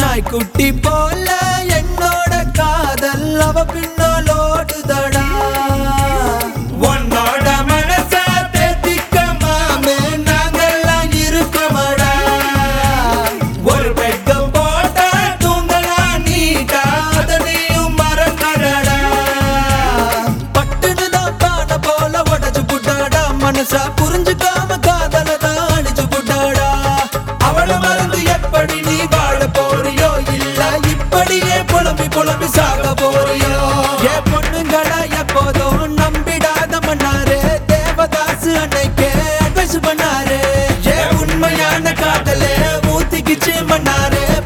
நாய்க்குட்டி போல என்னோட காதல் அவ பின்னால் ஓடுதடா உன்னோட மனச தேத்திக்க மாமே நாங்கெல்லாம் இருக்கமடா ஒரு பெக்கம் போட்ட தூங்கலாம் நீட்டா அத நீயும் மறக்கடடா பட்டுன்னு தான் பானை போல உடைச்சு புட்டாடா மனசா புரிஞ்சுக்காம காதல தான் அடிச்சு புட்டாடா அவள மறந்து எப்படி நீ வாழ போறியோ இல்ல இப்படியே புலம்பி புலம்பி சாக போறியோ ஏ பொண்ணுங்களா எப்போதும் நம்பிடாத மன்னாரே தேவதாசு அன்னைக்கே அட்வைஸ் பண்ணாரு ஏ உண்மையான காதலே ஊத்திக்கிச்சு மன்னாரே